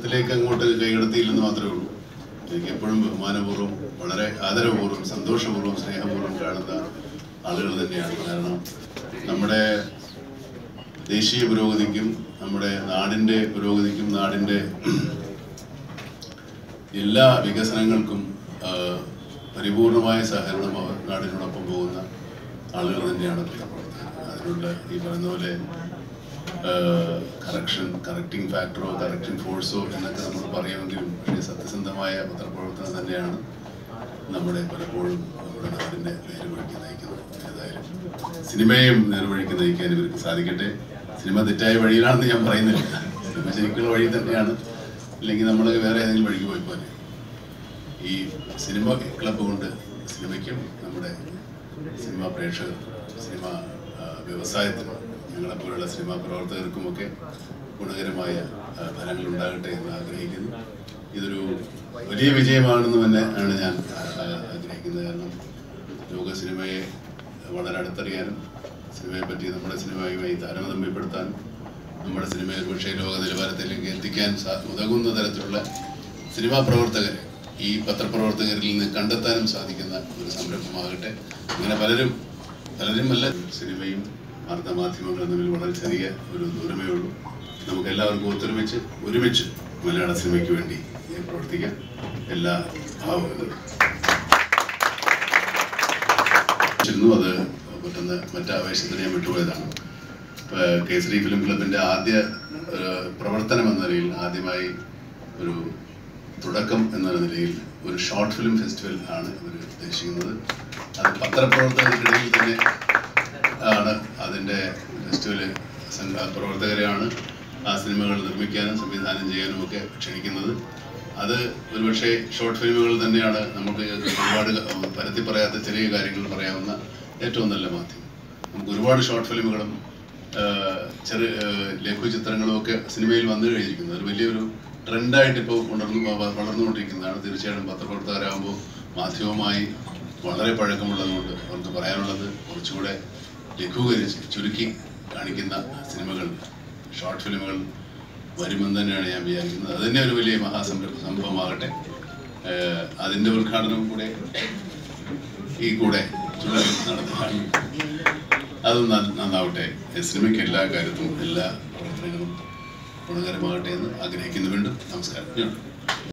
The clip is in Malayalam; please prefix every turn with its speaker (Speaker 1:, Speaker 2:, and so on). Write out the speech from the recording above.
Speaker 1: വിജയത്തിലേക്ക് അങ്ങോട്ട് കൈകടത്തിയില്ലെന്ന് മാത്രമേ ഉള്ളൂ എനിക്ക് എപ്പോഴും ബഹുമാനപൂർവ്വം വളരെ ആദരപൂർവ്വം സന്തോഷപൂർവ്വം സ്നേഹപൂർവ്വം കാണുന്ന ആളുകൾ തന്നെയാണ് കാരണം നമ്മുടെ ദേശീയ പുരോഗതിക്കും നമ്മുടെ നാടിൻ്റെ പുരോഗതിക്കും നാടിൻ്റെ എല്ലാ വികസനങ്ങൾക്കും ആ, പരിപൂർണമായ സഹകരണം അവർ നാടിനോടൊപ്പം പോകുന്ന ആളുകൾ തന്നെയാണ് പത്രപ്രവർത്തകർ അതിനുള്ള ഈ പറയുന്ന പോലെ കറക്ഷൻ കറക്റ്റിംഗ് ഫാക്ടറോ കറക്റ്റിംഗ് ഫോഴ്സോ എന്നൊക്കെ നമ്മൾ പറയുമെങ്കിലും പക്ഷേ സത്യസന്ധമായ പത്രപ്രവർത്തനം തന്നെയാണ് നമ്മുടെ പലപ്പോഴും നമ്മുടെ നാടിനെ നേർവഴിക്ക് നയിക്കുന്നത് ഏതായാലും സിനിമയും നേർവഴിക്ക് നയിക്കാൻ ഇവർക്ക് സാധിക്കട്ടെ സിനിമ തെറ്റായ വഴിയിലാണെന്ന് ഞാൻ പറയുന്നില്ല സിനിമ ശരിക്കുള്ള വഴി തന്നെയാണ് ഇല്ലെങ്കിൽ നമ്മൾ വേറെ ഏതെങ്കിലും വഴിക്ക് പോയി പോലെ ഈ സിനിമ ക്ലബ്ബ് കൊണ്ട് സിനിമയ്ക്കും നമ്മുടെ സിനിമാ പ്രേക്ഷകർ സിനിമ ആ, വ്യവസായത്തിനും ഞങ്ങളെപ്പോലുള്ള സിനിമാ പ്രവർത്തകർക്കുമൊക്കെ ഗുണകരമായ ആ, ഫലങ്ങൾ ഉണ്ടാകട്ടെ എന്ന് ആഗ്രഹിക്കുന്നു ഇതൊരു വലിയ വിജയമാണെന്ന് തന്നെ ആണ് ഞാൻ ആ, ആ, ആഗ്രഹിക്കുന്നത് കാരണം ലോക സിനിമയെ വളരെ അടുത്തറിയാനും സിനിമയെ പറ്റി നമ്മുടെ സിനിമയുമായി താരതമ്യപ്പെടുത്താനും നമ്മുടെ സിനിമയെ പക്ഷേ ലോക നിലവാരത്തിലേക്ക് എത്തിക്കാൻ സാ- ഉതകുന്ന തരത്തിലുള്ള സിനിമാ പ്രവർത്തകരെ ഈ പത്രപ്രവർത്തകരിൽ നിന്ന് കണ്ടെത്താനും സാധിക്കുന്ന ഒരു സംരംഭമാകട്ടെ ഇങ്ങനെ പലരും പലരും അല്ല സിനിമയും വാർത്താമാധ്യമങ്ങളും തമ്മിൽ വളരെ ചെറിയ ഒരു ദൂരമേ ഉള്ളൂ നമുക്ക് എല്ലാവർക്കും ഒത്തൊരുമിച്ച് ഒരുമിച്ച് മലയാള സിനിമയ്ക്ക് വേണ്ടി പ്രവർത്തിക്കാം എല്ലാ ഭാവങ്ങളും ിരുന്നു അത് പെട്ടെന്ന് മറ്റാവേശത്തിന് ഞാൻ വിട്ടുപോയതാണ് ഇപ്പൊ കേസരി ഫിലിം ക്ലബിന്റെ ആദ്യ ഏഹ്, പ്രവർത്തനം എന്ന നിലയിൽ ആദ്യമായി ഒരു തുടക്കം എന്ന നിലയിൽ ഒരു ഷോർട്ട് ഫിലിം ഫെസ്റ്റിവൽ ആണ് ഇവർ ഉദ്ദേശിക്കുന്നത് അത് പത്രപ്രവർത്തകർക്കിടയിൽ തന്നെ ആണ് അതിൻ്റെ ഫെസ്റ്റിവല് സംഘ പ്രവർത്തകരെയാണ് ആ സിനിമകൾ നിർമ്മിക്കാനും സംവിധാനം ചെയ്യാനും ഒക്കെ ക്ഷണിക്കുന്നത് അത് ഒരുപക്ഷെ ഷോർട്ട് ഫിലിമുകൾ തന്നെയാണ് നമുക്ക് ഒരുപാട് പരത്തി പറയാത്ത ചെറിയ കാര്യങ്ങൾ പറയാവുന്ന ഏറ്റവും നല്ല മാധ്യമം നമുക്ക് ഒരുപാട് ഷോർട്ട് ഫിലിമുകളും ആ, ചെറിയ ആ, ലഘുചിത്രങ്ങളും ഒക്കെ സിനിമയിൽ വന്നു കഴിഞ്ഞിരിക്കുന്നത് ഒരു വലിയൊരു ട്രെൻഡായിട്ട് ഇപ്പോൾ ഉണർന്നു വ- വളർന്നുകൊണ്ടിരിക്കുന്നതാണ് തീർച്ചയായിട്ടും പത്രപ്രവർത്തകരാകുമ്പോൾ മാധ്യമമായി വളരെ പഴക്കമുള്ളതുകൊണ്ട് അവർക്ക് പറയാനുള്ളത് കുറച്ചുകൂടെ ലഘൂകരിച്ച് ചുരുക്കി കാണിക്കുന്ന സിനിമകൾ ഷോർട്ട് ഫിലിമുകൾ വരുമെന്ന് തന്നെയാണ് ഞാൻ വിചാരിക്കുന്നത് അത് തന്നെ ഒരു വലിയ മഹാസംരംഭ സംഭവമാകട്ടെ ഏഹ് അതിൻ്റെ ഉദ്ഘാടനം കൂടെ ഈ കൂടെ ചുഴലി നടത്തുകയാണ് അത് നന്ന- നന്നാവട്ടെ സിനിമയ്ക്ക് എല്ലാ കാര്യത്തിലും എല്ലാ പ്രവർത്തനങ്ങളും ഗുണകരമാകട്ടെ എന്ന് ആഗ്രഹിക്കുന്നു വീണ്ടും നമസ്കാരം